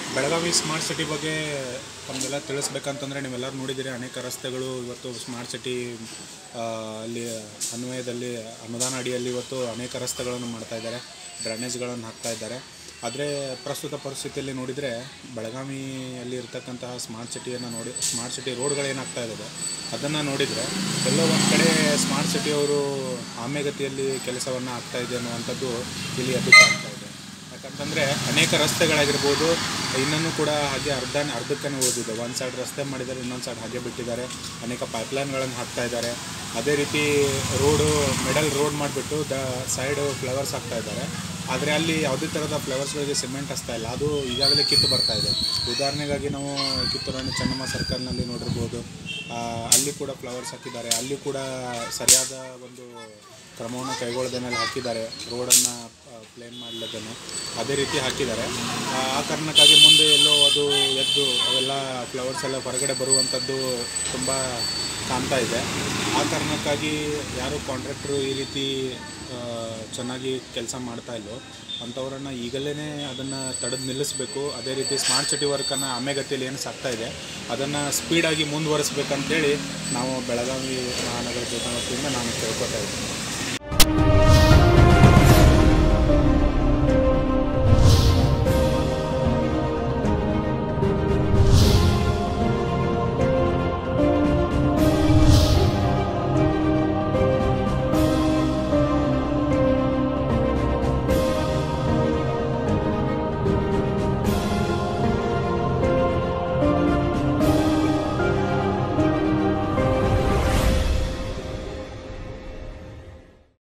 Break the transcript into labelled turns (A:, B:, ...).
A: Belagavi smart city ಬಗ್ಗೆ ತಮಗೆಲ್ಲ ತಿಳಿಸ್ಬೇಕಂತಂದರೆ ನೀವೆಲ್ಲರೂ ನೋಡಿದ್ದೀರಿ ಅನೇಕ ರಸ್ತೆಗಳು ಇವತ್ತು ಸ್ಮಾರ್ಟ್ ಸಿಟಿ ಆ, ಅಲ್ಲಿ ಅನ್ವಯದಲ್ಲಿ ಅನುದಾನ ಅಡಿಯಲ್ಲಿ ಇವತ್ತು ಅನೇಕ ರಸ್ತೆಗಳನ್ನು ಮಾಡ್ತಾ ಇದ್ದಾರೆ ಡ್ರೈನೇಜ್ಗಳನ್ನು ಹಾಕ್ತಾ ಇದ್ದಾರೆ ಆದರೆ ಪ್ರಸ್ತುತ ಪರಿಸ್ಥಿತಿಯಲ್ಲಿ ನೋಡಿದರೆ ಬೆಳಗಾವಿಯಲ್ಲಿ ಇರ್ತಕ್ಕಂತಹ ಸ್ಮಾರ್ಟ್ ಸಿಟಿಯನ್ನು ನೋಡಿ ಸ್ಮಾರ್ಟ್ ಸಿಟಿ ರೋಡ್ಗಳೇನಾಗ್ತಾ ಇದ್ದಾವೆ ಅದನ್ನು ನೋಡಿದರೆ ಎಲ್ಲೋ ಒಂದು ಕಡೆ ಸ್ಮಾರ್ಟ್ ಸಿಟಿಯವರು ಆಮೆಗತಿಯಲ್ಲಿ ಕೆಲಸವನ್ನು ಆಗ್ತಾ ಇದೆ ಅನ್ನುವಂಥದ್ದು ಇಲ್ಲಿ ಎದ್ದು ಕಾಣ್ತಾ ಇದೆ ಯಾಕಂತಂದರೆ ಅನೇಕ ರಸ್ತೆಗಳಾಗಿರ್ಬೋದು ಇನ್ನೂ ಕೂಡ ಹಾಗೆ ಅರ್ಧ ಅರ್ಧಕ್ಕೇ ಉಳಿದಿದೆ ಒಂದು ಸೈಡ್ ರಸ್ತೆ ಮಾಡಿದ್ದಾರೆ ಇನ್ನೊಂದು ಸೈಡ್ ಹಾಗೆ ಬಿಟ್ಟಿದ್ದಾರೆ ಅನೇಕ ಪೈಪ್ಲೈನ್ಗಳನ್ನು ಹಾಕ್ತಾ ಇದ್ದಾರೆ ಅದೇ ರೀತಿ ರೋಡು ಮಿಡಲ್ ರೋಡ್ ಮಾಡಿಬಿಟ್ಟು ದ ಸೈಡು ಫ್ಲವರ್ಸ್ ಹಾಕ್ತಾ ಇದ್ದಾರೆ ಆದರೆ ಅಲ್ಲಿ ಯಾವುದೇ ಥರದ ಫ್ಲವರ್ಸ್ಗಳಿಗೆ ಸಿಮೆಂಟ್ ಹಚ್ತಾ ಇಲ್ಲ ಅದು ಈಗಾಗಲೇ ಕಿತ್ತು ಬರ್ತಾ ಇದೆ ಉದಾಹರಣೆಗಾಗಿ ನಾವು ಕಿತ್ತೂರಾಣಿ ಚೆನ್ನಮ್ಮ ಸರ್ಕಲ್ನಲ್ಲಿ ನೋಡಿರ್ಬೋದು ಆ, ಅಲ್ಲಿ ಕೂಡ ಫ್ಲವರ್ಸ್ ಹಾಕಿದ್ದಾರೆ ಅಲ್ಲಿ ಕೂಡ ಸರಿಯಾದ ಒಂದು ಕ್ರಮವನ್ನು ಕೈಗೊಳ್ಳದೆ ಮೇಲೆ ಹಾಕಿದ್ದಾರೆ ರೋಡನ್ನು ಪ್ಲೇನ್ ಮಾಡಲಿದ್ದೇನೆ ಅದೇ ರೀತಿ ಹಾಕಿದ್ದಾರೆ ಆ ಆ ಕಾರಣಕ್ಕಾಗಿ ಮುಂದೆ ಎಲ್ಲೋ ಅದು ಎದ್ದು ಅವೆಲ್ಲ ಫ್ಲವರ್ಸ್ ಎಲ್ಲ ಹೊರಗಡೆ ಬರುವಂಥದ್ದು ತುಂಬ ಕಾಣ್ತಾ ಇದೆ ಆ ಕಾರಣಕ್ಕಾಗಿ ಯಾರು ಕಾಂಟ್ರಾಕ್ಟ್ರು ಈ ರೀತಿ ಆ, ಚೆನ್ನಾಗಿ ಕೆಲಸ ಮಾಡ್ತಾ ಇಲ್ಲೋ ಅಂಥವ್ರನ್ನ ಈಗಲೇ ಅದನ್ನು ತಡೆದು ನಿಲ್ಲಿಸಬೇಕು ಅದೇ ರೀತಿ ಸ್ಮಾರ್ಟ್ ಸಿಟಿ ವರ್ಕನ್ನು ಆಮೆಗತಿಯಲ್ಲಿ ಏನು ಸಾಗ್ತಾ ಇದೆ ಅದನ್ನು ಸ್ಪೀಡಾಗಿ ಮುಂದುವರಿಸ್ಬೇಕಂತೇಳಿ ನಾವು ಬೆಳಗಾವಿ ಮಹಾನಗರ ಜಿಲ್ಲಾ ವತಿಯಿಂದ ನಾನು ಕೇಳ್ಕೊತಾ ಇದ್ದೀನಿ